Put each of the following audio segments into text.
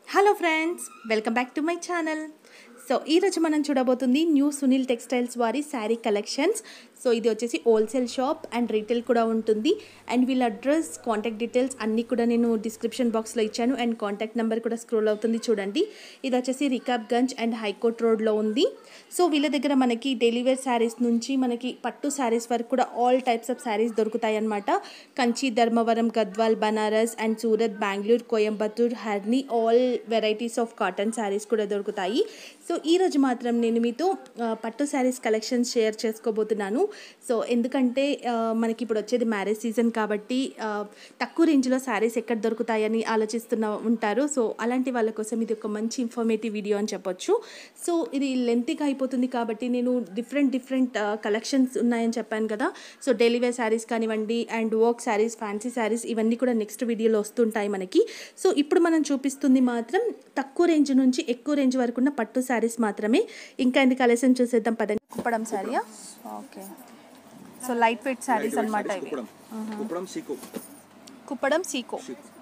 Hello friends welcome back to my channel so ఈరోజు మనం చూడబోతుంది new Sunil textiles వారి sari collections so ఇది వచ్చేసి హోల్సేల్ షాప్ అండ్ రీటైల్ కూడా ఉంటుంది అండ్ వీళ్ళ అడ్రస్ కాంటాక్ట్ డీటెయిల్స్ అన్నీ కూడా నేను డిస్క్రిప్షన్ బాక్స్లో ఇచ్చాను అండ్ కాంటాక్ట్ నెంబర్ కూడా స్క్రోల్ అవుతుంది చూడండి ఇది వచ్చేసి రికాబ్గంజ్ అండ్ హైకోర్ట్ రోడ్లో ఉంది సో వీళ్ళ దగ్గర మనకి డైలీ వేర్ శారీస్ నుంచి మనకి పట్టు శారీస్ వరకు కూడా ఆల్ టైప్స్ ఆఫ్ శారీస్ దొరుకుతాయి అన్నమాట కంచి ధర్మవరం గద్వాల్ బనారస్ అండ్ సూరత్ బెంగళూరు కోయంబత్తూర్ హర్ని all varieties of cotton saris కూడా దొరుకుతాయి సో ఈరోజు మాత్రం నేను మీతో ఆ, పట్టు శారీస్ కలెక్షన్స్ షేర్ చేసుకోబోతున్నాను సో ఎందుకంటే ఆ, మనకి ఇప్పుడు వచ్చేది మ్యారేజ్ సీజన్ కాబట్టి ఆ, తక్కువ రేంజ్లో శారీస్ ఎక్కడ దొరుకుతాయని ఆలోచిస్తున్న ఉంటారు సో అలాంటి వాళ్ళ కోసం ఇది ఒక మంచి ఇన్ఫర్మేటివ్ వీడియో అని చెప్పొచ్చు సో ఇది లెంతీగా అయిపోతుంది కాబట్టి నేను డిఫరెంట్ డిఫరెంట్ కలెక్షన్స్ ఉన్నాయని చెప్పాను కదా సో డైలీ వేర్ శారీస్ కానివ్వండి and work saris fancy saris ఇవన్నీ కూడా నెక్స్ట్ వీడియోలో వస్తుంటాయి మనకి సో ఇప్పుడు మనం చూపిస్తుంది మాత్రం తక్కువ రేంజ్ నుంచి ఎక్కువ రేంజ్ వరకు ఉన్న పట్టు శారీస్ మాత్రమే ఇంకా ఎందుకు కలెక్షన్ చూసేద్దాం పదండి కుప్పడం శారీయా okay so light weight saris అనమాట ఇవి కుప్పడం కుప్పడం సీకు కుప్పడం సీకో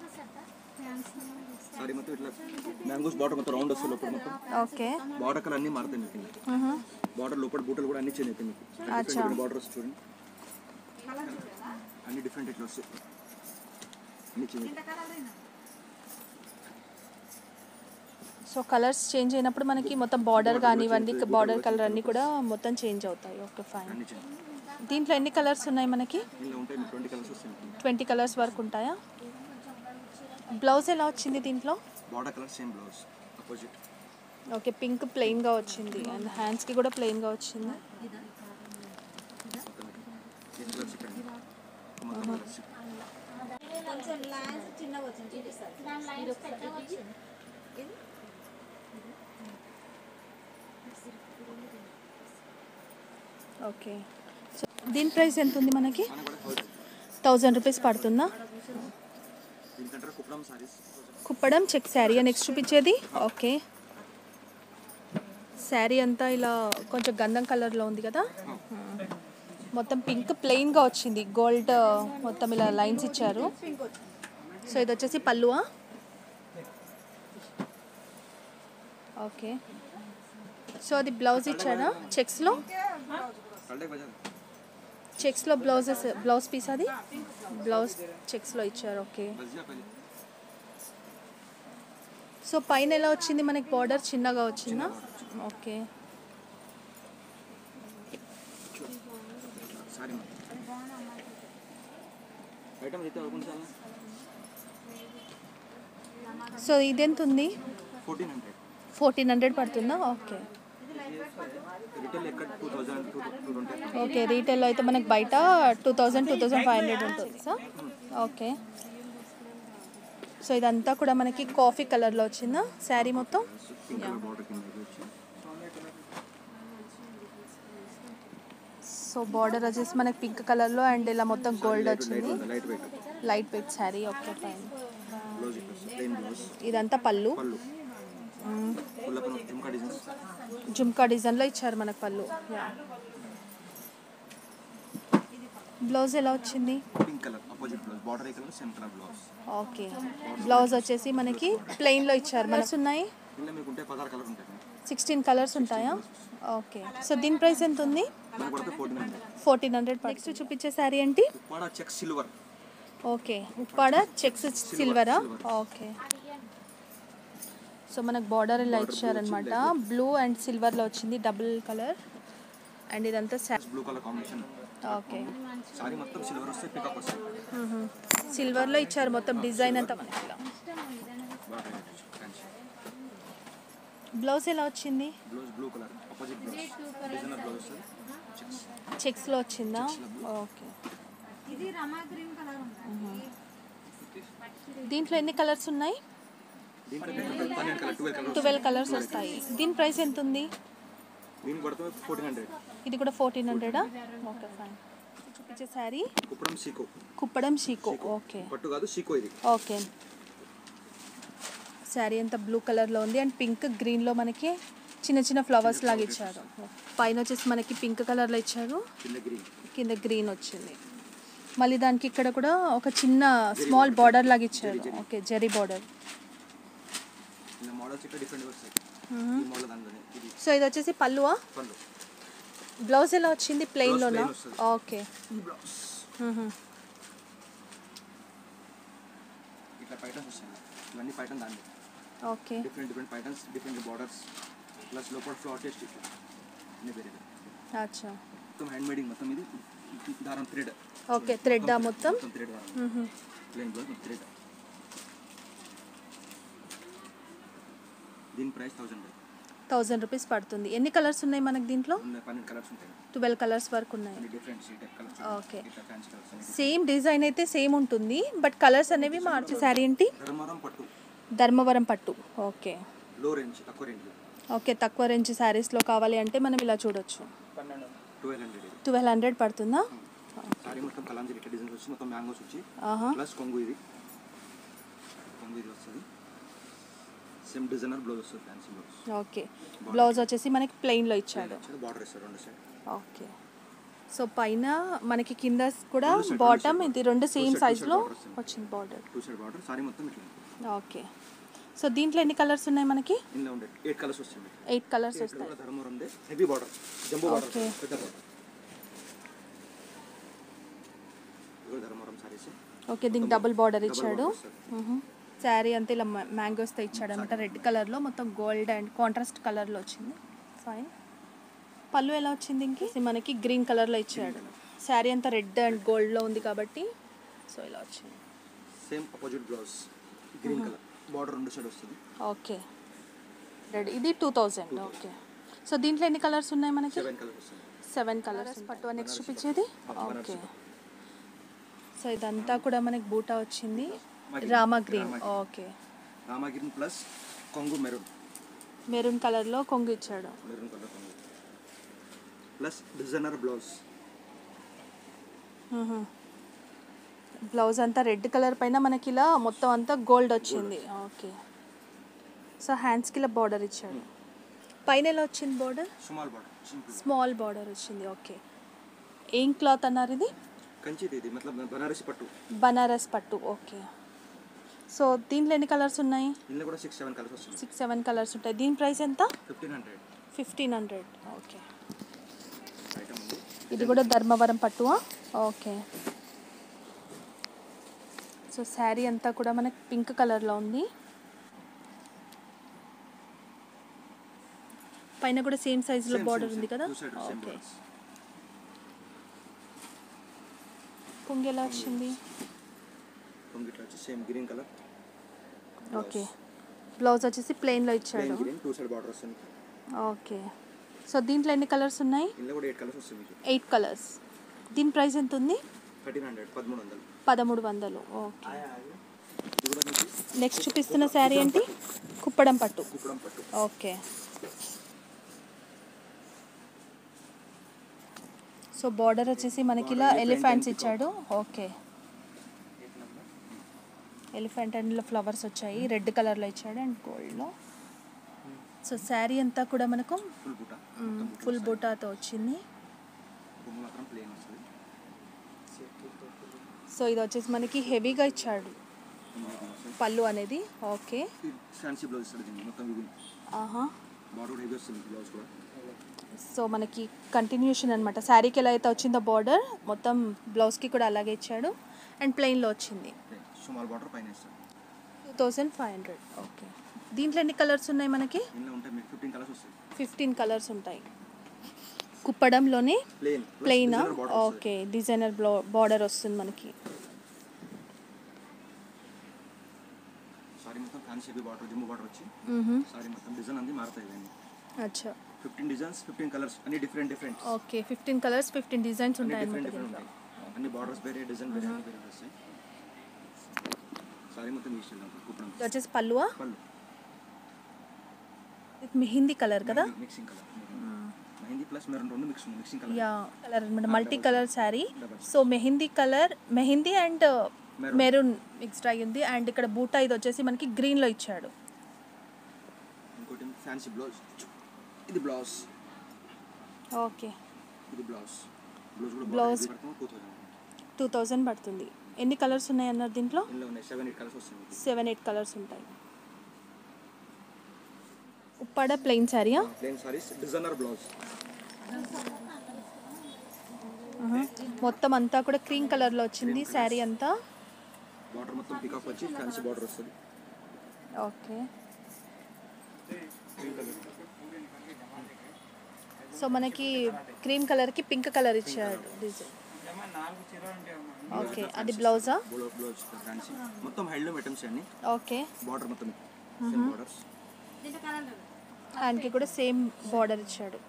సారీ మొత్తం ఇట్లా మ్యాంగోస్ బార్డర్ మొత్తం రౌండ్ వస్తుంది లోపల మొత్తం ఓకే బార్డర్ కలర్ అన్ని మారుతాయి మీకు బార్డర్ లోపల బూటలు కూడా అన్ని చేంజ్ అవుతాయి మీకు అచ్చా. బార్డర్ వస్తుంది చూడండి అన్ని డిఫరెంట్ ఇట్లా వస్తాయి అన్ని చేంజ్ అవుతాయి సో కలర్స్ చేంజ్ అయినప్పుడు మనకి మొత్తం బార్డర్ కానివ్వండి బార్డర్ కలర్ అన్నీ కూడా మొత్తం చేంజ్ అవుతాయి ఓకే ఫైన్ అన్ని చేంజ్ దీంట్లో ఎన్ని కలర్స్ ఉన్నాయి మనకి ఇలా ఉంటాయి మీకు ట్వంటీ కలర్స్ వస్తాయి మీకు ట్వంటీ కలర్స్ వరకు ఉంటాయా బ్లౌజ్ ఎలా వచ్చింది దీంట్లో border colour same blouse opposite okay pink ప్లెయిన్గా వచ్చింది అండ్ హ్యాండ్స్కి కూడా ప్లెయిన్గా వచ్చింది ఎయిట్ కలర్స్ ఇక్కడ మొత్తం కలర్స్ ఓకే సో దీని ప్రైస్ ఎంత ఉంది మనకి మన కూడా థౌసండ్ థౌజండ్ రూపీస్ పడుతుందా దీనికంటే కుప్పడం సారీస్ కుప్పడం చెక్ శారీ నెక్స్ట్ చూపించేది ఓకే శారీ అంతా ఇలా కొంచెం గంధం కలర్లో ఉంది కదా మొత్తం పింక్ ప్లెయిన్గా వచ్చింది గోల్డ్ మొత్తం ఇలా లైన్స్ ఇచ్చారు సో ఇది వచ్చేసి పల్లువా ఓకే సో అది బ్లౌజ్ ఇచ్చారా చెక్స్లో కల్డే బజార్ చెక్స్లో బ్లౌజెస్ బ్లౌజ్ పీస్ అది బ్లౌజ్ చెక్స్లో ఇచ్చారు ఓకే బజియా పల్లి సో పైన ఎలా వచ్చింది మనకి బార్డర్ చిన్నగా వచ్చిందా ఓకే సారీ ఐటమ్ అయితే ఓపెన్ చాలా సో ఇదెంత ఉంది ఫోర్టీన్ హండ్రెడ్ ఫోర్టీన్ హండ్రెడ్ పడుతుందా ఓకే రిటైల్ ఎక్కడ two thousand two two twenty okay రీటైల్లో అయితే మనకి బయట two thousand two thousand five hundred ఉంటుంది సార్ ఓకే సో ఇదంతా కూడా మనకి కాఫీ కలర్లో వచ్చిందా శారీ మొత్తం పింక్ కలర్ బార్డర్ కింద ఇది వచ్చి సో బార్డర్ వచ్చేసి మనకి పింక్ కలర్లో అండ్ ఇలా మొత్తం గోల్డ్ వచ్చింది light weight light weight sari okay fine blouse ఇట్లా వస్తుంది ప్లెయిన్ బ్లౌజ్ ఇదంతా పళ్ళు పళ్ళు ఫుల్ పని జుమ్కా డిజైన్స్ జుమ్కా డిజైన్లో ఇచ్చారు మనకు పళ్ళు యా బ్లౌజ్ ఎలా వచ్చింది pink colour opposite blouse border ఏ colour same colour blouse okay blouse వచ్చేసి మనకి ప్లెయిన్లో ఇచ్చారు మనసు ఉన్నాయి ఇలా మీకు ఉంటే పదహారు కలర్ ఉంటాయి సిక్స్టీన్ కలర్స్ ఉంటాయా ఓకే సో దీని ప్రైస్ ఎంత ఉంది మనకు పడితే fourteen hundred fourteen hundred next చూపించే శారీ ఏంటి Uppada check silver okay Uppada checks సిల్వరా ఓకే సో మనకు బార్డర్ ఇలా ఇచ్చారనమాట బ్లూ అండ్ సిల్వర్లో వచ్చింది డబుల్ కలర్ అండ్ ఇదంతా శా- blue colour combination okay sari మొత్తం సిల్వర్ వస్తే పికప్ వస్తాయి సిల్వర్లో ఇచ్చారు మొత్తం డిజైన్ అంతా మనకి ఇలా బ్లౌజ్ ఎలా వచ్చింది blouse blue colour opposite blouse designer blouse checks చెక్స్లో వచ్చిందా ఓకే దీంట్లో ఎన్ని కలర్స్ ఉన్నాయి దీంట్లో పన్నెండు colour twelve colour twelve colours వస్తాయి దీని ప్రైస్ ఎంత ఉంది దీనికి పడుతుంది ఫోర్టీన్ హండ్రెడ్ ఇది కూడా ఫోర్టీన్ హండ్రెడా ఓకే ఫైన్ చూపించే శారీ కుప్పడం సీకో కుప్పడం షీకో ఓకే పట్టు కాదు సీకో ఇది ఓకే శారీ అంతా బ్లూ కలర్లో ఉంది అండ్ పింక్ గ్రీన్లో మనకి చిన్న చిన్న ఫ్లవర్స్ లాగా ఇచ్చారు పైన వచ్చేసి మనకి పింక్ కలర్లో ఇచ్చారు కింద గ్రీన్ కింద గ్రీన్ వచ్చింది మళ్ళీ దానికి ఇక్కడ కూడా ఒక చిన్న స్మాల్ బార్డర్ లాగా ఇచ్చారు ఓకే జరీ బార్డర్ ఇలా మోడల్స్ ఇక్కడ డిఫరెంట్ వస్తాయి ఈ మోడల్ దాంట్లోనే ఇది సో ఇది వచ్చేసి పల్లువా పళ్ళు బ్లౌజ్ ఎలా వచ్చింది ప్లెయిన్లోనా plain వస్తుంది. ఓకే ఈ బ్లౌజ్ ఇట్లా పైటన్స్ వస్తాయి ఇవన్నీ పైటన్ దాంట్లో okay different different patterns different borders plus లోపల ఫ్లాట్ టెస్ట్ అన్ని వేరే వేరే. అచ్చా మొత్తం హ్యాండ్ మేడింగ్ మొత్తం ఇది దారం థ్రెడ్ ఓకే థ్రెడ్ మొత్తం మొత్తం థ్రెడ్ దారం ప్లేన్ బ్లౌజ్ థ్రెడ్ దీని ప్రైస్ థౌసండ్ థౌజండ్ రూపీస్ పడుతుంది ఎన్ని కలర్స్ ఉన్నాయి మనకి దీంట్లో ఉన్నాయి పన్నెండు కలర్స్ ఉంటాయి ట్వెల్వ్ కలర్స్ వరకు ఉన్నాయి అన్ని డిఫరెంట్ సీ టైప్ కలర్స్ Okay. ఇట్లా ఫ్యాన్సీ కలర్స్ అన్ని సేమ్ డిజైన్ అయితే సేమ్ ఉంటుంది బట్ కలర్స్ అనేవి మార్చి శారీ ఏంటి ధర్మారం పట్టు ధర్మవరం పట్టు ఓకే లో రేంజ్ తక్కువ రేంజ్ ఓకే తక్కువ రేంజ్ శారీస్లో కావాలి అంటే మనం ఇలా చూడొచ్చు ట్వెల్వ్ హండ్రెడ్ ఇది ట్వెల్వ్ హండ్రెడ్ పడుతుందా సారీ మొత్తం కలాంజీ ఇట్లా డిజైన్స్ వచ్చి మొత్తం మ్యాంగోస్ వచ్చి ఆహా ప్లస్ కొంగు ఇది కొంగు ఇది వస్తుంది సేమ్ డిజైనర్ బ్లౌజ్ వస్తుంది ఫ్యాన్సీ బ్లౌజ్ ఓకే బ్లౌజ్ వచ్చేసి మనకి ప్లెయిన్లో ఇచ్చాడు బార్డర్ ఇస్తారు రెండు సైడ్ ఓకే సో పైన మనకి కింద కూడా Two side, bottom two side ఇది రెండు Two సేమ్ side, two సైజ్లో side borders ఉంది. వచ్చింది border two side border sari మొత్తం ఇట్లా ఓకే సో దీంట్లో ఎన్ని కలర్స్ ఉన్నాయి మనకి ఇందులో ఉండే ఎయిట్ కలర్స్ వస్తుంది ఎయిట్ కలర్స్ ఇక్కడ వస్తాయి కూడా ధర్మవరం ఉంది heavy border jumbo border Okay. పెద్ద బార్డర్ ఇది ధర్మవరం సారీస్ ఓకే దీనికి డబుల్ బార్డర్ Double ఇచ్చాడు border వస్తుంది. శారీ అంతా ఇలా మ్యాంగోస్తో ఇచ్చాడు అనమాట రెడ్ కలర్లో మొత్తం గోల్డ్ అండ్ కాంట్రాస్ట్ కలర్లో వచ్చింది ఫైన్ పళ్ళు ఎలా వచ్చింది ఇంక ఇది మనకి గ్రీన్ కలర్లో ఇచ్చాడు శారీ అంతా రెడ్ అండ్ గోల్డ్లో ఉంది కాబట్టి సో ఇలా వచ్చింది same opposite blouse green colour border రెండు సైడ్ వస్తుంది ఓకే రెడ్ ఇది టూ థౌజండ్ ఓకే సో దీంట్లో ఎన్ని కలర్స్ ఉన్నాయి మనకి సెవెన్ కలర్ వస్తుంది సెవెన్ కలర్స్ పట్టు నెక్స్ట్ చూపించేది బనారసి ఓకే పట్టు. సో ఇదంతా కూడా మనకి బూటా వచ్చింది Rama Rama green. Green Rama okay రామాగిరిన్ ప్లస్ కొంగు మెరూన్ మెరూన్ కలర్లో కొంగు ఇచ్చాడు మెరూన్ కలర్ కొంగు ప్లస్ డిజైనర్ బ్లౌజ్ బ్లౌజ్ అంతా రెడ్ కలర్ పైన మనకి ఇలా మొత్తం అంతా గోల్డ్ వచ్చింది ఓకే సో హ్యాండ్స్కి ఇలా బార్డర్ ఇచ్చాడు పైన ఎలా వచ్చింది border small border simple small border వచ్చింది ఓకే ఏం క్లాత్ అన్నారు ఇది కంచిది ఇది మతలబ్ బనారసి పట్టు బనారస్ పట్టు ఓకే సో దీంట్లో ఎన్ని కలర్స్ ఉన్నాయి ఇందులో కూడా సిక్స్ సెవెన్ కలర్స్ వస్తుంది సిక్స్ సెవెన్ కలర్స్ ఉంటాయి దీని ప్రైస్ ఎంత fifteen hundred fifteen hundred okay item ఉంది ఇది కూడా ధర్మవరం పట్టువా ఓకే సో శారీ అంతా కూడా మనకి పింక్ కలర్లో ఉంది పైన కూడా సేమ్ సైజులో Same, బార్డర్ same, ఉంది same. కదా Two side same okay borders. కొంగు ఎలా వచ్చింది కొంగు ఇట్లా వచ్చి same green colour okay blouse వచ్చేసి ప్లెయిన్లో ఇచ్చాడు plain green two side border వస్తుంది ఓకే సో దీంట్లో ఎన్ని కలర్స్ ఉన్నాయి ఇందులో కూడా ఎయిట్ కలర్స్ వస్తుంది మీకు ఎయిట్ కలర్స్ దీని ప్రైస్ ఎంత ఉంది థర్టీన్ హండ్రెడ్ పదమూడు వందలు పదమూడు వందలు ఓకే ఇది కూడా మీకు నెక్స్ట్ చూపిస్తున్న శారీ ఏంటి కుప్పడం పట్టు కుప్పడం పట్టు ఓకే సో బార్డర్ వచ్చేసి మనకి ఇలా Border elephant ఎలిఫెంట్స్ and ఇచ్చాడు ఓకే ఎలిఫెంట్ అండ్ ఇలా ఫ్లవర్స్ వచ్చాయి రెడ్ కలర్లో ఇచ్చాడు అండ్ గోల్డ్లో సో శారీ అంతా కూడా మనకు ఫుల్ బూట ఫుల్ బూటాతో వచ్చింది కొంగు మాత్రం ప్లేన్ వస్తుంది సో ఇది వచ్చేసి మనకి హెవీగా ఇచ్చాడు కొంగు మాత్రం వస్తుంది. పళ్ళు అనేది ఓకే ఇది ఫ్యాన్సీ బ్లౌజ్ ఇస్తాడు దీన్ని మొత్తం వివిన్ ఆహా బార్డర్ కూడా హెవీ వస్తుంది బ్లౌజ్ కూడా సో మనకి కంటిన్యూషన్ అనమాట శారీకి ఎలా అయితే వచ్చిందో బార్డర్ మొత్తం బ్లౌజ్కి కూడా అలాగే ఇచ్చాడు అండ్ ప్లెయిన్లో వచ్చింది సుమాల్ బార్డర్ పైన ఇస్తాడు two thousand five hundred okay దీంట్లో ఎన్ని కలర్స్ ఉన్నాయి మనకి ఇందులో ఉంటే మీకు ఫిఫ్టీన్ కలర్స్ వస్తుంది ఫిఫ్టీన్ కలర్స్ ఉంటాయి కుప్పడంలోనే ప్లేన్ ప్లెయిన్ ఓకే డిజైనర్ బ్లో బార్డర్ వస్తుంది మనకి సారీ మొత్తం ఫ్యాన్సీ హెవీ బార్డర్ జిమ్ బార్డర్ వచ్చి మ్మ్హమ్. సారీ మొత్తం డిజైన్ అంది మారుతాయి ఇవన్నీ అచ్చా ఫిఫ్టీన్ డిజైన్స్ ఫిఫ్టీన్ కలర్స్ అన్ని different different okay fifteen colours fifteen designs అన్ని ఉంటాయి డిఫరెంట్ అనమాట డిఫరెంట్ దీంట్లో ఉంటాయి అన్ని బార్డర్స్ వేరే డిజైన్ వేరే అన్ని వేరే వస్తాయి సారీ మొత్తం ఈ స్టైల్ ఉంటుంది కుప్పడం ఇది వచ్చేసి పల్లువా పళ్ళు ఇది మెహిందీ కలర్ కదా mixing colour mehndi plus maroon రెండు mix mixing colour yeah colour అనమాట multi colour sari Double. So mehndi colour mehndi and Maroon. Maroon mixed అయ్యి ఉంది అండ్ ఇక్కడ బూటా ఇది వచ్చేసి మనకి గ్రీన్లో ఇచ్చాడు ఇంకోటి ఫ్యాన్సీ బ్లౌజ్ ఇది బ్లౌజ్ ఓకే ఇది బ్లౌజ్ బ్లౌజ్ కూడా Blouse. Two thousand two thousand పడుతుంది ఎన్ని కలర్స్ ఉన్నాయి అన్నారు దీంట్లో ఇందులో ఉన్నాయి సెవెన్ ఎయిట్ కలర్స్ వస్తుంది మీకు. సెవెన్ ఎయిట్ కలర్స్ ఉంటాయి ఉప్పాడ ప్లెయిన్ శారీయా ప్లేన్ సారీస్ డిజైనర్ బ్లౌజ్ మొత్తం అంతా కూడా క్రీమ్ కలర్లో వచ్చింది శారీ అంతా బార్డర్ మొత్తం పికాక్ వచ్చి ఫ్యాన్సీ బార్డర్ వస్తుంది ఓకే సో మనకి క్రీమ్ కలర్కి పింక్ కలర్ ఇచ్చాడు డిజైన్ ఓకే అది బ్లౌజా బ్లౌ బ్లౌజ్ ఫ్యాన్సీ మొత్తం హ్యాండ్లూమ్ ఐటమ్స్ అన్ని ఓకే బార్డర్ మొత్తం సేమ్ బార్డర్స్ హ్యాండ్కి కూడా సేమ్ బార్డర్ ఇచ్చాడు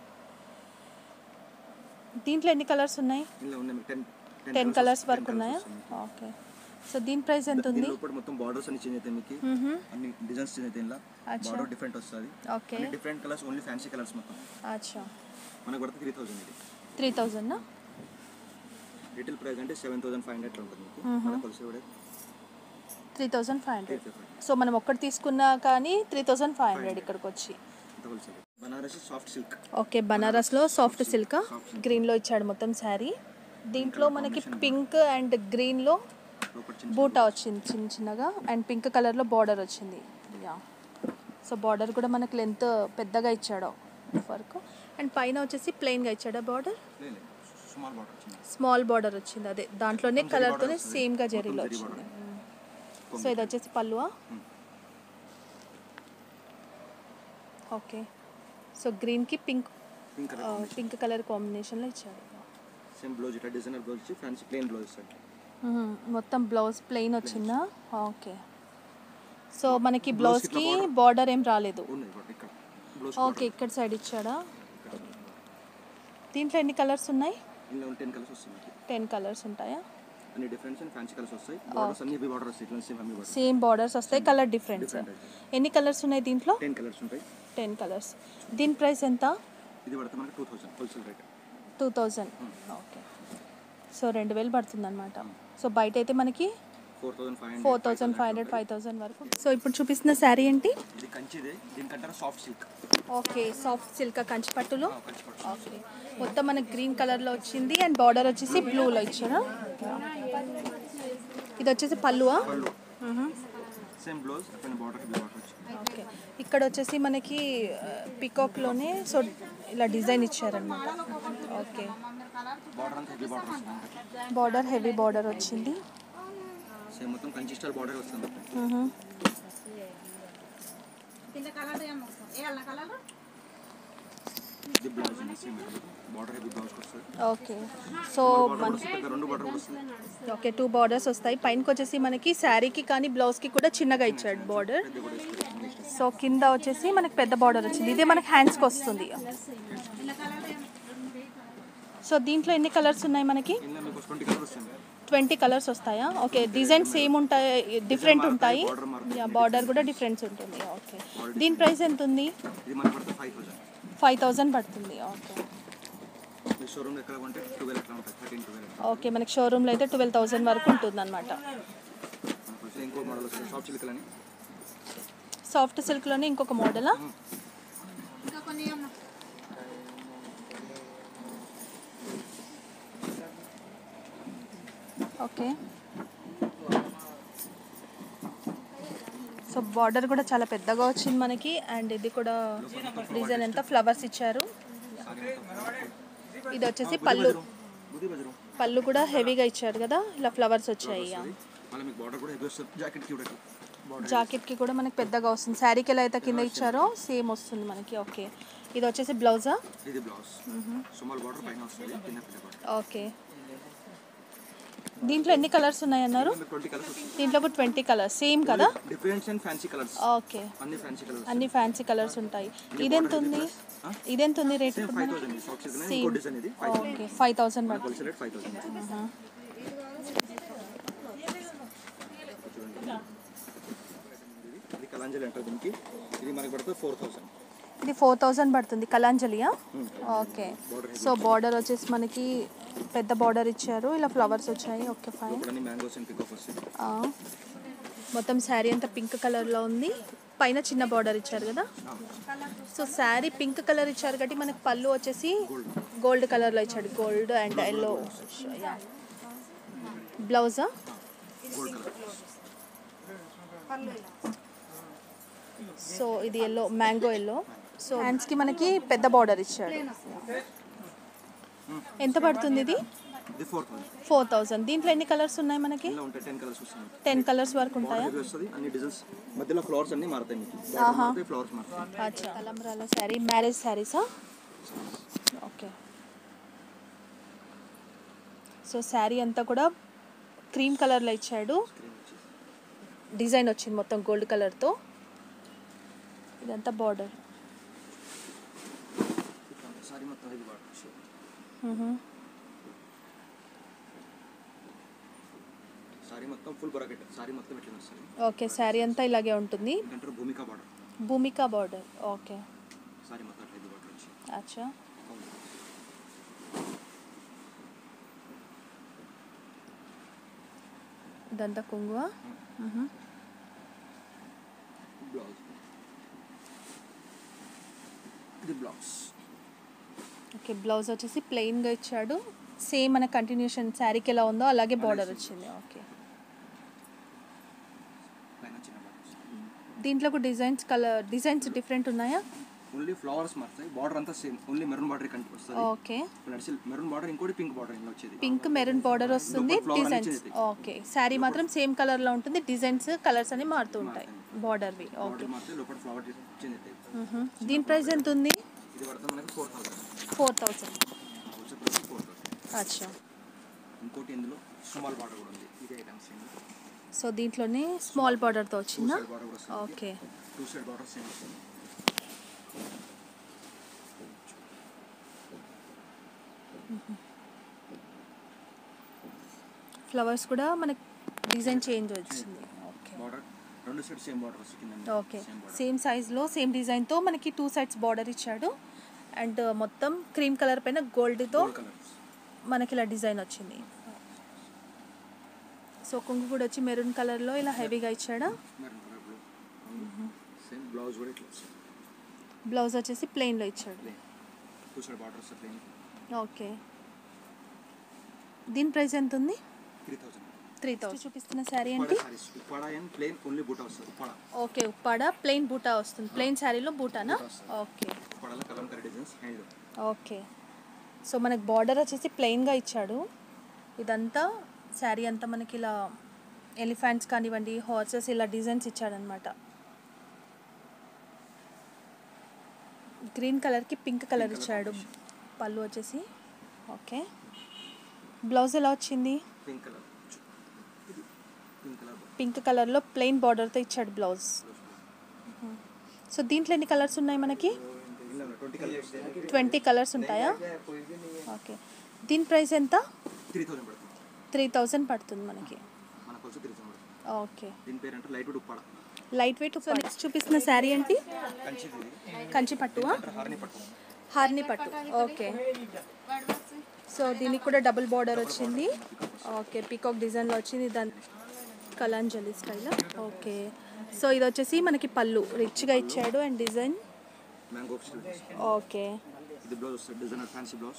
దీంట్లో ఎన్ని కలర్స్ ఉన్నాయి ఇందులో ఉన్నాయి మీకు టెన్ టెన్ కలర్స్ వరకు ఉన్నాయా ఓకే సో దీని ప్రైస్ ఎంత ఉంది దీనిలో కూడా మొత్తం బార్డర్స్ అన్ని చేంజ్ అవుతాయి మీకు మ్మ్హమ్. అన్ని డిజైన్స్ చేంజ్ అవుతాయి ఇలా అచ్చా. బార్డర్ డిఫరెంట్ వస్తుంది ఓకే అన్ని different colours only fancy colours మొత్తం అచ్చా మనకు పడితే త్రీ థౌసండ్ ఇది త్రీ థౌజండ్ రిటైల్ ప్రైస్ అంటే సెవెన్ థౌసండ్ ఫైవ్ హండ్రెడ్ ఉంటుంది మీకు మన కొలిసి కూడా three thousand five hundred 3,500. So మనం ఒక్కటి తీసుకున్నా కానీ త్రీ థౌజండ్ ఫైవ్ హండ్రెడ్ ఇక్కడికి వచ్చి అంత wholesale Banarasi soft silk okay బనారస్లో సాఫ్ట్ సిల్క్ గ్రీన్లో ఇచ్చాడు మొత్తం శారీ దీంట్లో మనకి పింక్ అండ్ గ్రీన్లో లోపల చిన్న బూటా వచ్చింది చిన్న చిన్నగా అండ్ పింక్ కలర్లో బార్డర్ వచ్చింది యా సో బార్డర్ కూడా మనకి లెంత్ పెద్దగా ఇచ్చాడు వర్క్ అండ్ పైన వచ్చేసి ప్లెయిన్గా ఇచ్చాడా బార్డర్ లేదు స్మాల్ బార్డర్ చిన్న స్మాల్ బార్డర్ వచ్చింది అదే దాంట్లోనే కలర్తోనే సేమ్గా జరీలో వచ్చింది సో ఇది వచ్చేసి పల్లువా ఓకే సో గ్రీన్కి pink pink colour pink colour కాంబినేషన్లో ఇచ్చాడు సేమ్ బ్లౌజ్ ఇట్లా డిజైనర్ బ్లౌజ్ ఇచ్చి ఫ్యాన్సీ ప్లేన్ బ్లౌజ్ ఇస్తాడు మ్మ్. మొత్తం బ్లౌజ్ ప్లెయిన్ వచ్చిందా ఓకే సో మనకి బ్లౌజ్కి బార్డర్ ఏం రాలేదు ఉన్నది బార్డర్ ఇక్కడ బ్లౌజ్ ఓకే ఇక్కడ సైడ్ ఇచ్చాడా దీంట్లో ఎన్ని కలర్స్ ఉన్నాయి ఇందులో టెన్ కలర్స్ వస్తాయి మీకు టెన్ కలర్స్ ఉంటాయా అన్ని డిఫరెన్స్ అండ్ ఫ్యాన్సీ కలర్స్ వస్తాయి బార్డర్స్ అన్ని హెవీ బార్డర్ వస్తాయి ఇట్లా same heavy border same borders వస్తాయి కలర్ డిఫరెన్స్ Different ఎన్ని కలర్స్ ఉన్నాయి దీంట్లో టెన్ కలర్స్ ఉంటాయి టెన్ కలర్స్ దీని ప్రైస్ ఎంత ఇది పడితే మనకి two thousand wholesale rate two thousand okay so రెండు వేలు పడుతుంది అనమాట సో బయట అయితే మనకి four thousand five four hundred thousand five hundred five thousand వరకు సో ఇప్పుడు చూపిస్తున్న శారీ ఏంటి ఇది కంచిదే దీనికంటారా soft silk okay soft silk Kanchi పట్టులో కంచిపట్టు ఓకే మొత్తం మనకి గ్రీన్ కలర్లో వచ్చింది అండ్ బార్డర్ వచ్చేసి బ్లూలో ఇచ్చారా ఇది వచ్చేసి పల్లువా పళ్ళు సేమ్ బ్లౌజ్ అక్కడ బార్డర్ హెవీ బార్డర్ వచ్చి ఓకే ఇక్కడ వచ్చేసి మనకి పికాక్లోనే సో ఇలా డిజైన్ ఇచ్చారనమాట ఓకే బార్డర్ అంతా హెవీ బార్డర్ వస్తుంది బార్డర్ హెవీ బార్డర్ వచ్చింది సేమ్ మొత్తం కంచి స్టైల్ బార్డర్ వస్తుంది మ్మ్. ఇది బ్లౌజ్ ఉంది సేమ్ బార్డర్ హెవీ బ్లౌజ్ వస్తుంది ఓకే సో బార్డర్ మన వస్తుంది పెద్ద రెండు బార్డర్ వస్తుంది ఓకే టూ బార్డర్స్ వస్తాయి పైనకి వచ్చేసి మనకి శారీకి కానీ బ్లౌజ్కి కూడా చిన్నగా ఇచ్చాడు బార్డర్ పెద్ద కూడా వేసుకోవచ్చు నెక్స్ట్ సో కింద వచ్చేసి మనకి పెద్ద బార్డర్ వచ్చింది ఇదే మనకి హ్యాండ్స్కి వస్తుంది సో దీంట్లో ఎన్ని కలర్స్ ఉన్నాయి మనకి ఇందులో మీకు ట్వంటీ కలర్ వస్తుంది ట్వంటీ కలర్స్ వస్తాయా ఓకే డిజైన్ సేమ్ ఉంటాయి డిఫరెంట్ ఉంటాయి border mark బార్డర్ కూడా డిఫరెన్స్ ఉంటుంది ఓకే దీని ప్రైస్ ఎంత ఉంది ఇది మనకి పడితే ఫైవ్ థౌసండ్ ఫైవ్ థౌజండ్ పడుతుంది ఓకే మీ షోరూమ్ ఎక్కడ కొంటే ట్వెల్వ్ ఎట్లా ఉంటుంది థర్టీన్ ట్వెల్వ్ ఓకే మనకి షోరూంలో అయితే ట్వెల్వ్ థౌజండ్ వరకు ఉంటుంది అనమాట మనకు వచ్చి ఇంకో మోడల్ వస్తుంది సాఫ్ట్ సిల్క్ అని సాఫ్ట్ సిల్క్లోనే ఇంకొక మోడలా ఓకే సో బార్డర్ కూడా చాలా పెద్దగా వచ్చింది మనకి అండ్ ఇది కూడా డిజైన్ ఎంత ఫ్లవర్స్ ఇచ్చారు ఇది వచ్చేసి పళ్ళు బుద్ధి బజరు పళ్ళు కూడా హెవీగా ఇచ్చారు కదా ఇలా ఫ్లవర్స్ వచ్చాయి మళ్ళీ మీకు బార్డర్ కూడా హెవీ వస్తుంది జాకెట్కి కూడా బార్డర్ జాకెట్కి కూడా మనకి పెద్దగా వస్తుంది శారీకి ఎలా అయితే కింద ఇచ్చారో సేమ్ వస్తుంది మనకి ఓకే ఇది వచ్చేసి బ్లౌజా ఇది బ్లౌజ్ సుమారు బార్డర్ పైన వస్తుంది కింద పెద్ద బార్డర్ ఓకే దీంట్లో ఎన్ని కలర్స్ ఉన్నాయి అన్నారు మీకు ట్వంటీ కలర్స్ వస్తుంది దీంట్లో కూడా ట్వంటీ కలర్స్ సేమ్ కదా difference and fancy colours okay అన్ని ఫ్యాన్సీ కలర్స్ అన్ని ఫ్యాన్సీ కలర్స్ ఉంటాయి ఇదెంత ఉంది ఇదెంత ఉంది రేట్ సేమ్ ఇప్పుడు ఫైవ్ మనకి థౌసండ్ సాఫ్ట్ సిల్క్ ఇంకో డిజైన్ ఇది ఫైవ్ ఓకే ఫైవ్ థౌసండ్ పడుతుంది హోల్సేల్ రేట్ ఫైవ్ థౌసండ్ ఇది కలాంజలి అంటారు దీనికి ఇది మనకి పడుతుంది ఫోర్ థౌసండ్ ఇది ఫోర్ థౌజండ్ పడుతుంది కలాంజలియా ఓకే సో బార్డర్ వచ్చేసి మనకి పెద్ద బార్డర్ ఇచ్చారు ఇలా ఫ్లవర్స్ వచ్చాయి ఓకే ఫైన్ ఇక్కడ మ్యాంగోస్ అండ్ పికప్ వస్తుంది ఆ, మొత్తం శారీ అంతా పింక్ కలర్లో ఉంది పైన చిన్న బార్డర్ ఇచ్చారు కదా సో శారీ పింక్ కలర్ ఇచ్చారు కాబట్టి మనకి పళ్ళు వచ్చేసి గోల్డ్ కలర్లో ఇచ్చాడు గోల్డ్ అండ్ ఎల్లో బ్లౌజా గోల్డ్ కలర్ సో ఇది ఎల్లో మ్యాంగో ఎల్లో సో హ్యాండ్స్కి మనకి పెద్ద బార్డర్ ఇచ్చాడు ఎంత పడుతుంది ఇది ఇది ఫోర్ థౌసండ్ ఫోర్ థౌజండ్ దీంట్లో ఎన్ని కలర్స్ ఉన్నాయి మనకి ఇలా ఉంటాయి టెన్ కలర్స్ వస్తుంది టెన్ కలర్స్ వరకు ఉంటాయా బార్డర్ వస్తుంది అన్ని డిజైన్స్ మధ్యలో ఫ్లవర్స్ అన్ని మారుతాయి మీకు ఆహా. ఫ్లవర్స్ మారుతాయి అచ్చా అలంబ్రాల శారీ మ్యారేజ్ శారీసా ఓకే సో శారీ అంతా కూడా క్రీమ్ కలర్లో ఇచ్చాడు స్క్రీన్ వచ్చేసి డిజైన్ వచ్చింది మొత్తం గోల్డ్ కలర్తో ఇదంతా బార్డర్ సారీ మొత్తం ఇది బార్డర్ వచ్చి సారీ మొత్తం ఫుల్ బొరకెట్ సారీ మొత్తం ఇట్లా వస్తుంది ఓకే శారీ అంతా ఇలాగే ఉంటుంది ఏంటంటారు Bhumika border Bhumika border okay sari మొత్తం అట్లా ఇది బార్డర్ వచ్చి అచ్చా ఇదంతా కుంగువ బ్లౌజ్ ఇది బ్లౌజ్ ఓకే బ్లౌజ్ వచ్చేసి ప్లెయిన్గా ఇచ్చాడు సేమ్ మన కంటిన్యూషన్ శారీకి ఎలా ఉందో అలాగే బార్డర్ వచ్చింది ఓకే పైన చిన్న బార్డర్ దీంట్లో కూడా designs colour designs different only ఓన్లీ ఫ్లవర్స్ మారుతాయి బార్డర్ అంతా సేమ్ ఓన్లీ మెరూన్ బార్డర్ కంటి వస్తుంది ఓకే నడిచి మెరూన్ బార్డర్ ఇంకోటి పింక్ బార్డర్ ఇంట్లో వచ్చేది పింక్ మెరూన్ బార్డర్ వస్తుంది లోపల flower అనేది డిజైన్స్ చిన్నది. ఓకే శారీ మాత్రం సేమ్ కలర్లో ఉంటుంది డిజైన్స్ కలర్స్ అన్ని మారుతూ ఉంటాయి బార్డర్వి ఓకే బార్డర్ మారితే లోపల ఫ్లవర్ చెంది దీని ప్రైస్ ఎంత ఉంది ఇది పడితే మనకి ఫోర్ థౌసండ్ ఫోర్ థౌసండ్ వచ్చే ప్రైస్ ఫోర్ థౌసండ్ అచ్చా ఇంకోటి ఇందులో స్మాల్ బార్డర్ కూడా ఉంది ఇది ఐటమ్స్ సో దీంట్లోనే స్మాల్ బార్డర్తో వచ్చిందా సైడ్ బార్డర్ కూడా వస్తుంది okay two side border same వస్తుంది ఫ్లవర్స్ కూడా మనకి డిజైన్ చేంజ్ వచ్చింది ఓకే బార్డర్ రెండు సైడ్ సేమ్ బార్డర్ వస్తుంది కింద ఓకే సేమ్ బార్డర్ సేమ్ సైజ్లో సేమ్ డిజైన్తో మనకి టూ సైడ్స్ బార్డర్ ఇచ్చాడు అండ్ మొత్తం క్రీమ్ కలర్ పైన గోల్డ్తో గోల్డ్ కలర్స్ మనకి ఇలా డిజైన్ వచ్చింది సో కొంగు కూడా వచ్చి మెరూన్ కలర్లో ఇలా హెవీగా ఇచ్చాడా maroon colour blue same blouse కూడా ఇట్లా వస్తుంది బ్లౌజ్ వచ్చేసి ప్లెయిన్లో ఇచ్చాడు ప్లేన్ టూ సైడ్ బార్డర్ వస్తుంది ప్లేన్ ఓకే దీని ప్రైస్ ఎంత ఉంది త్రీ థౌసండ్ త్రీ థౌసండ్ చూపిస్తున్న శారీ ఉప్పాడ ఏంటి saris Uppada and plain only బూటా వస్తుంది ఉప్పాడ ఓకే ఉప్పాడ ప్లెయిన్ బూటా వస్తుంది ప్లెయిన్ శారీలో బూటానా ఓకే ఉప్పాడలో Kalamkari designs hand okay so మనకి బార్డర్ వచ్చేసి ప్లెయిన్గా ఇచ్చాడు ఇదంతా శారీ అంతా మనకి ఇలా ఎలిఫెంట్స్ కానివ్వండి హార్సెస్ ఇలా డిజైన్స్ ఇచ్చాడనమాట గ్రీన్ కలర్కి పింక్ కలర్ ఇచ్చాడు పళ్ళు వచ్చేసి ఓకే బ్లౌజ్ ఎలా వచ్చింది పింక్ కలర్ పింక్ కలర్ పింక్ కలర్లో ప్లెయిన్ బార్డర్తో ఇచ్చాడు బ్లౌజ్ సో దీంట్లో ఎన్ని కలర్స్ ఉన్నాయి మనకి ట్వంటీ కలర్స్ ట్వంటీ కలర్స్ ఉంటాయా ఓకే దీని ప్రైస్ ఎంత త్రీ థౌసండ్ పడుతుంది త్రీ థౌజండ్ పడుతుంది మనకి మనకు వచ్చి త్రీ థౌసండ్ పడుతుంది ఓకే దీని పేరు అంటే light wood Uppada light weight so next చూపిస్తున్న శారీ ఏంటి కంచిది ఇది కంచి పట్టువా అంటే హార్ని పట్టు హార్ని పట్టు ఓకే సో దీనికి కూడా డబుల్ బార్డర్ వచ్చింది ఓకే పీకాక్ డిజైన్లో వచ్చింది దాని కలాంజలి స్టైల్ ఓకే సో ఇది వచ్చేసి మనకి పళ్ళు రిచ్గా ఇచ్చాడు and design mango still okay ఇది బ్లౌజ్ వస్తుంది డిజైనర్ ఫ్యాన్సీ బ్లౌజ్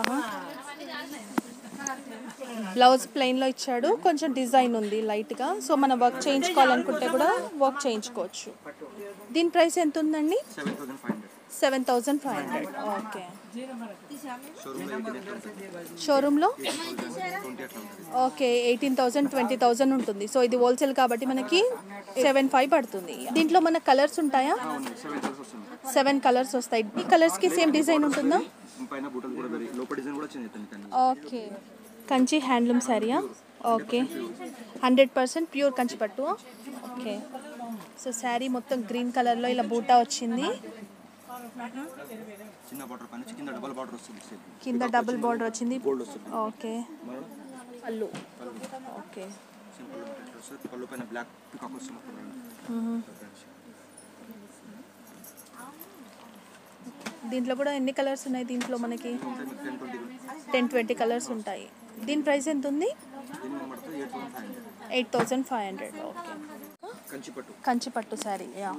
బ్లౌజ్ ప్లెయిన్లో ఇచ్చాడు కొంచెం డిజైన్ ఉంది లైట్గా సో మనం వర్క్ చేయించుకోవాలనుకుంటే కూడా వర్క్ చేయించుకోవచ్చు దీని ప్రైస్ ఎంత ఉందండి seven thousand five hundred seven thousand five hundred okay షోరూమ్లో ఎయిటీన్ ఎట్లా ఉంటుంది షోరూంలో ట్వంటీ అట్లా ఉంటుంది okay eighteen thousand twenty thousand ఉంటుంది సో ఇది హోల్సేల్ కాబట్టి మనకి సెవెన్ ఫైవ్ పడుతుంది దీంట్లో మన కలర్స్ ఉంటాయా అవును సెవెన్ కలర్స్ వస్తుంది సెవెన్ కలర్స్ వస్తాయి ఈ కలర్స్కి సేమ్ డిజైన్ ఉంటుందా పైన బూటలు కూడా వేరే లోపల డిజైన్ కూడా చేంజ్ అవుతుంది కానీ ఓకే కంచి హ్యాండ్లూమ్ శారీయా okay hundred percent pure Kanchi పట్టు ఓకే సో శారీ మొత్తం గ్రీన్ కలర్లో ఇలా బూటా వచ్చింది చిన్న బార్డర్ పైన వచ్చి కింద డబల్ బార్డర్ వస్తుంది సేమ్ కింద డబుల్ బార్డర్ వచ్చింది గోల్డ్ వస్తుంది ఓకే మనం పళ్ళు ఓకే సింపుల్ ఎట్లా వస్తుంది పళ్ళు పైన బ్లాక్ పికాక్ వస్తుంది మొత్తం దీంట్లో కూడా ఎన్ని కలర్స్ ఉన్నాయి దీంట్లో మనకి ten twenty ten twenty colours ఉంటాయి దీని ప్రైస్ ఎంత ఉంది దీని పడుతుంది eight thousand five hundred eight thousand five hundred okay Kanchi పట్టు కంచి పట్టు శారీ యా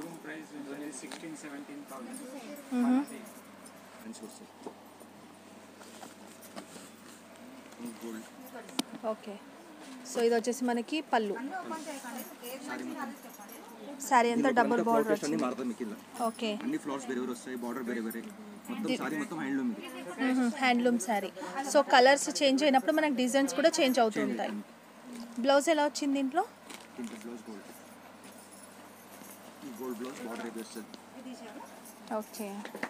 కంచి వస్తుంది గోల్డ్ ఓకే సో ఇది వచ్చేసి మనకి పళ్ళు సారీ మొత్తం శారీ అంతా డబుల్ బార్డర్ టెస్ట్ అన్ని వచ్చింది మారుతాయి మీకు ఇలా ఓకే అన్ని ఫ్లవర్స్ వేరే వేరే వస్తాయి బార్డర్ వేరే వేరే మొత్తం సారీ మొత్తం హ్యాండ్లూమ్ ఇది handloom sari so colours change అయినప్పుడు మనకి డిజైన్స్ కూడా చేంజ్ అవుతూ ఉంటాయి బ్లౌజ్ ఎలా వచ్చింది దీంట్లో దీంట్లో బ్లౌజ్ గోల్డ్ ఈ గోల్డ్ బ్లౌజ్ బార్డర్ అయితే వస్తుంది ఓకే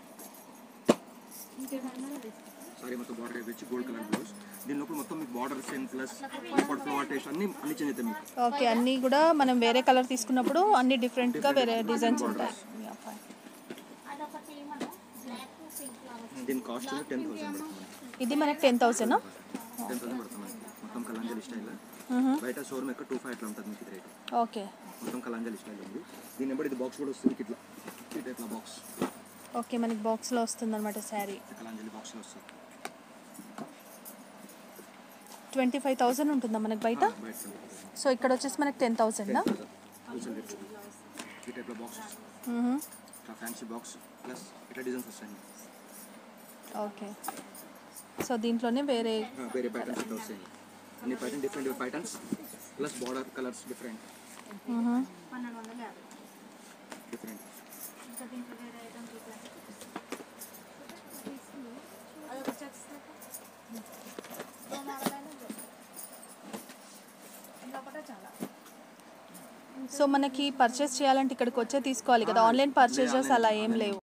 సారీ మొత్తం బార్డర్ అయితే వచ్చి గోల్డ్ కలర్ బ్లౌజ్ దీని లోపల మొత్తం మీకు బార్డర్ సెన్ ప్లస్ ఫ్లవర్ టేస్ట్ అన్ని అన్ని చేంజ్ అవుతాయి మీకు ఓకే అన్నీ కూడా మనం వేరే కలర్ తీసుకున్నప్పుడు అన్ని డిఫరెంట్గా వేరే డిజైన్స్ ఉంటాయి దీని కాస్ట్ టెన్ థౌసండ్ పడుతుంది ఇది మనకి టెన్ థౌసండ్ టెన్ థౌసండ్ పడుతుంది మొత్తం కలాంజలి స్టైల్ బయట షోరూమ్ ఎక్కడ టూ ఫైవ్ అట్లా ఉంటుంది మీకు రేట్ ఓకే మొత్తం కలాంజలి స్టైల్ ఉంది దీని నెంబర్ ఇది బాక్స్ కూడా వస్తుంది మీకు ఇట్లా ఈ టైప్లో బాక్స్ ఓకే మనకి బాక్స్లో వస్తుంది అనమాట శారీ కలాంజలి బాక్స్లో వస్తుంది ట్వంటీ ఫైవ్ థౌసండ్ ఉంటుందా మనకి బయట బయట సో ఇక్కడ వచ్చేసి మనకి టెన్ థౌసండ్ హోల్సేల్ రేట్ ఈ టైప్లో బాక్స్ ఇట్లా ఫ్యాన్సీ బాక్స్ ప్లస్ ఇట్లా డిజైన్స్ వస్తాయి ఓకే సో దీంట్లోనే వేరే ఆ, వేరే ప్యాటర్న్స్ ఇట్లా వస్తాయి అన్ని pattern different patterns plus border colours different different so మనకి పర్చేస్ చేయాలంటే ఇక్కడికి వచ్చే తీసుకోవాలి కదా ఆన్లైన్ పర్చేజెస్ అలా ఏం లేవు